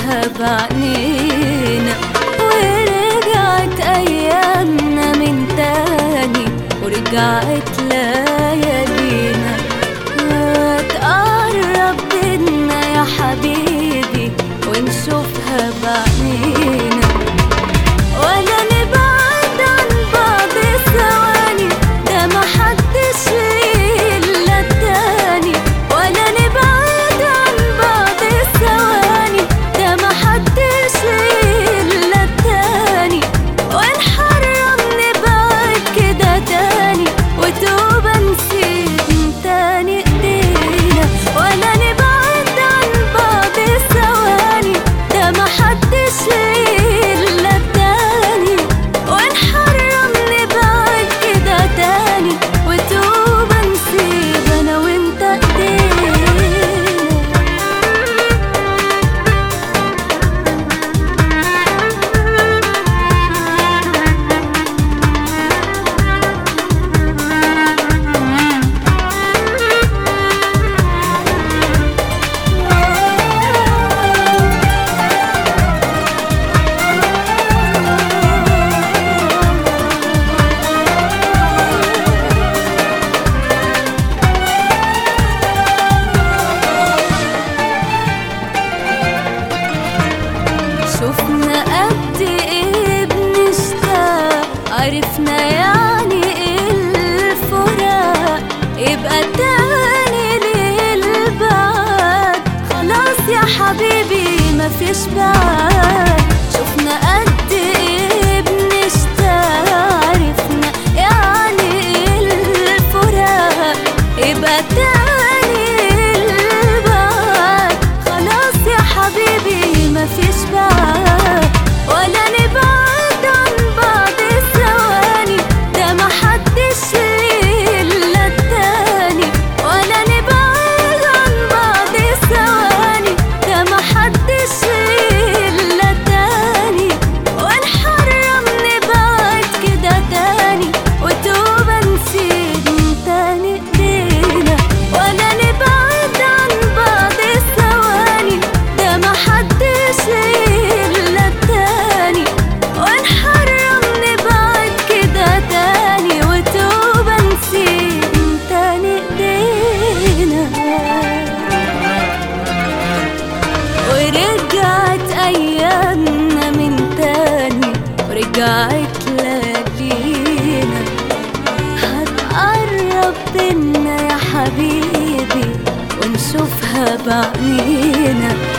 ونشوفها بعنينا ورجعت أيامنا من تاني ورجعت ليالينا تقرب بينا يا حبيبي ونشوفها بعنينا ولا نبعد عن بعض ثواني ده محدش إلا التاني ولا نبعد عن بعض ثواني ده محدش إلا التاني ونحرم نبعد كده تاني وتوبة نسيب تاني ايدينا ولا نبعد عن بعض ثواني ده محدش إلا التاني ونحرم نبعد كده تاني وتوبة نسيب أنا وأنت ايدينا شفنا قد ايه بنشتاق عرفنا يعني ايه الفراق يبقى تاني للبعد خلاص يا حبيبي مفيش بعد شفنا قد ايه بنشتاق عرفنا يعني ايه الفراق يبقى تاني للبعد خلاص يا حبيبي مفيش بعد ولا نبعد عن بعض ثواني ده محدش إلا التاني ولا نبعد عن بعض ثواني ده محدش إلا التاني ونحرم نبعد كده تاني وتوبة نسيب تاني ايدينا ولا نبعد عن بعض ثواني ده محدش إلا التاني ونحرم نبعد كده تاني وتوبة نسيب تاني ايدينا ورجعت أيامنا من تاني ورجعت ليالينا هتقرب بينا يا حبيبي ونشوفها بعنينا